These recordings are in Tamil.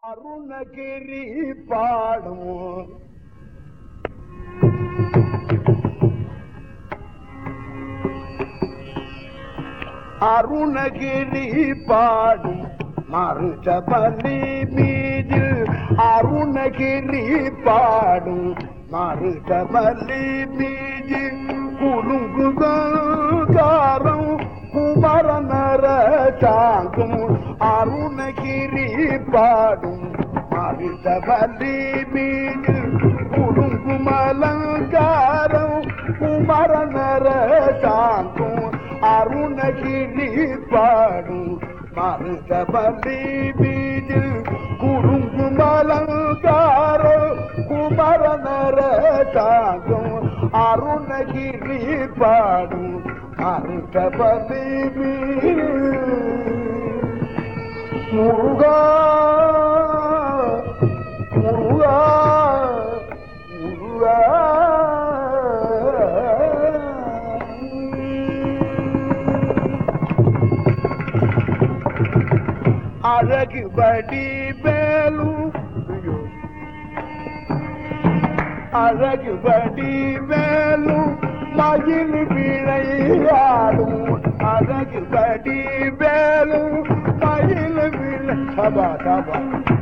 அருணகிரி பாடும் அருணகிரி பாடும் மருதபலி மீதில் அருணகிரி பாடும் மருதபலி மீதில் குலுங்குகாரம் குமரனர சாங்கும் அருணகிரி பாடும் மருதபலி மீதில் குலுங்குமலங்காரம் குமரனர சாங்கும் அருணகிரி பாடும் மருதபலி மீது குறுங்குமலங்கார குமரனர தாங்கும் அருணகிரி பாடும் மருதபலி மீது முருகா முருகா அழகு படி மேலும் அழகு படி மேலும் மயில் விளையாடும் அழகு படி மேலும் மயில் விளை சபா சபா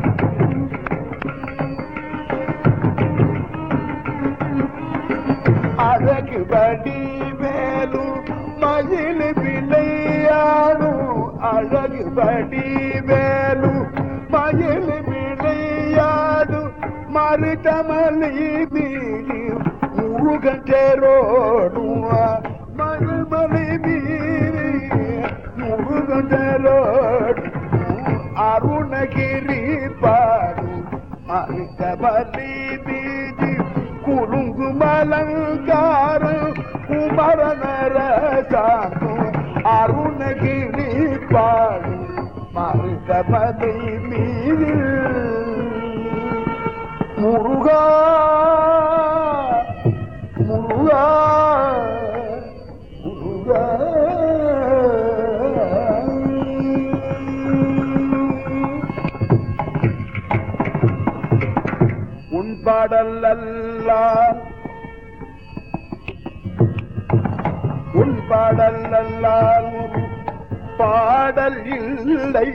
அழகு படி மேலும் மயில் விளையாடும் அழகு படி மேலும் மயில் விளையாடும் மருதமலி மீது முருகன் தேரோடும் மருமலை மீது முருகன் தேரோடும் அருணகிரி பாடும் மருதமலி மீது குலுங்கு மலங்காரம் குமரனர சாங்கும் அருணகிரி பாடும் மருதமலை மீது முருகா முருகா முருகா உன் பாடல் அல்லால் உன் பாடல் அல்லால் ஒரு பாடல் இல்லை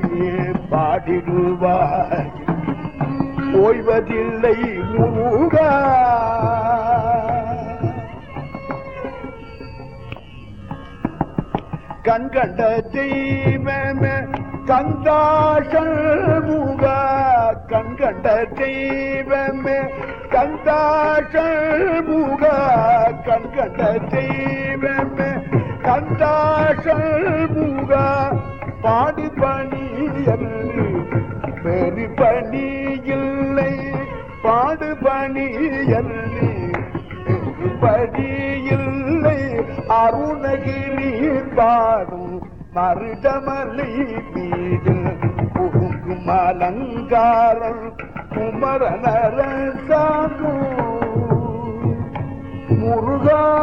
பாடிடுவாய் ஓய்வதில்லை முருகா கண்கண்ட தெய்வமே கந்தாஷல் முக கண்கண்ட தெய்வமே கந்தாஷல் முக கண்கண்ட தெய்வமே கந்தாஷல் முக பாடி பணியல் பெரு பணி இல்லை பாடு பணியல் படி இல்லை அருணகிரி பாடும் மருதமலை மீது புகுங்கும் அலங்காரம் குமரனர சாங்கும் முருகா